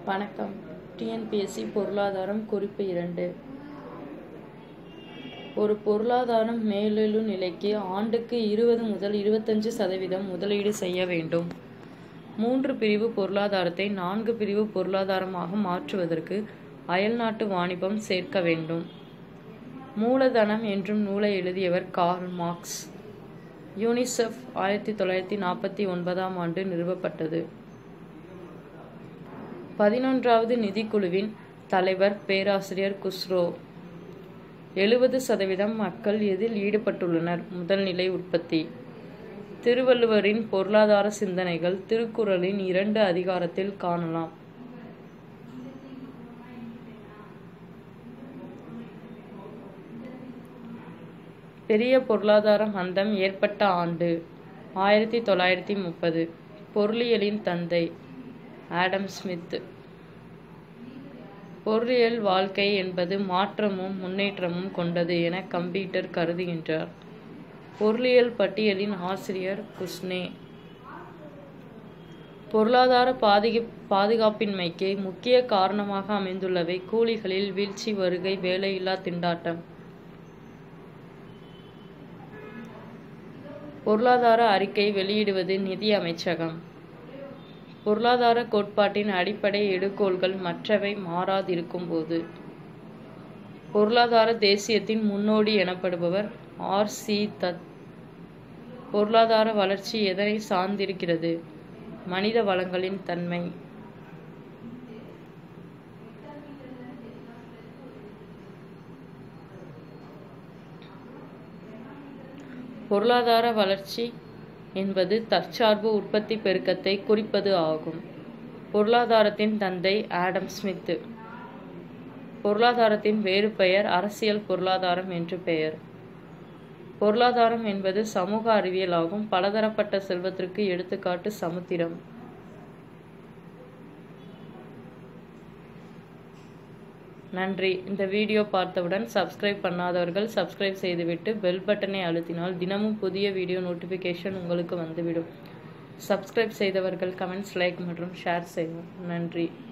வணக்கம் டிஎன்பிஎஸ்சி பொருளாதாரம் குறிப்பு இரண்டு ஒரு பொருளாதாரம் மேலெழு நிலைக்கு ஆண்டுக்கு இருபது முதல் இருபத்தஞ்சு சதவீதம் முதலீடு செய்ய வேண்டும் மூன்று பிரிவு பொருளாதாரத்தை நான்கு பிரிவு பொருளாதாரமாக மாற்றுவதற்கு அயல்நாட்டு வாணிபம் சேர்க்க வேண்டும் மூலதனம் என்றும் நூலை எழுதியவர் கார்ல் மார்க்ஸ் யூனிசெஃப் ஆயிரத்தி தொள்ளாயிரத்தி நாற்பத்தி ஒன்பதாம் ஆண்டு நிறுவப்பட்டது பதினொன்றாவது நிதிக்குழுவின் தலைவர் பேராசிரியர் குஸ்ரோ எழுபது சதவீதம் மக்கள் எதில் ஈடுபட்டுள்ளனர் முதல் நிலை உற்பத்தி திருவள்ளுவரின் பொருளாதார சிந்தனைகள் திருக்குறளின் இரண்டு அதிகாரத்தில் காணலாம் பெரிய பொருளாதார மந்தம் ஏற்பட்ட ஆண்டு ஆயிரத்தி தொள்ளாயிரத்தி முப்பது பொருளியலின் தந்தை ஆடம் ஸ்மித் பொருளியல் வாழ்க்கை என்பது மாற்றமும் முன்னேற்றமும் கொண்டது என கம்ப்யூட்டர் கருதுகின்றார் பொருளியல் பட்டியலின் ஆசிரியர் குஸ்னே பொருளாதார பாதிக பாதுகாப்பின்மைக்கு முக்கிய காரணமாக அமைந்துள்ளவை கூலிகளில் வீழ்ச்சி வருகை வேலையில்லா திண்டாட்டம் பொருளாதார அறிக்கை வெளியிடுவது நிதி அமைச்சகம் பொருளாதார கோட்பாட்டின் அடிப்படை எடுகோள்கள் மற்றவை மாறாதிருக்கும் போது பொருளாதார தேசியத்தின் முன்னோடி எனப்படுபவர் ஆர் சி தத் பொருளாதார வளர்ச்சி எதனை சார்ந்திருக்கிறது மனித வளங்களின் தன்மை பொருளாதார வளர்ச்சி என்பது தற்சார்பு உற்பத்தி பெருக்கத்தை குறிப்பது ஆகும் பொருளாதாரத்தின் தந்தை ஆடம் ஸ்மித் பொருளாதாரத்தின் வேறு பெயர் அரசியல் பொருளாதாரம் என்று பெயர் பொருளாதாரம் என்பது சமூக அறிவியல் ஆகும் பலதரப்பட்ட செல்வத்திற்கு எடுத்துக்காட்டு சமுத்திரம் நன்றி இந்த வீடியோ பார்த்தவுடன் சப்ஸ்கிரைப் பண்ணாதவர்கள் சப்ஸ்கிரைப் செய்துவிட்டு பெல் பட்டனை அழுத்தினால் தினமும் புதிய வீடியோ நோட்டிஃபிகேஷன் உங்களுக்கு வந்துவிடும் சப்ஸ்கிரைப் செய்தவர்கள் கமெண்ட்ஸ் லைக் மற்றும் ஷேர் செய்வோம் நன்றி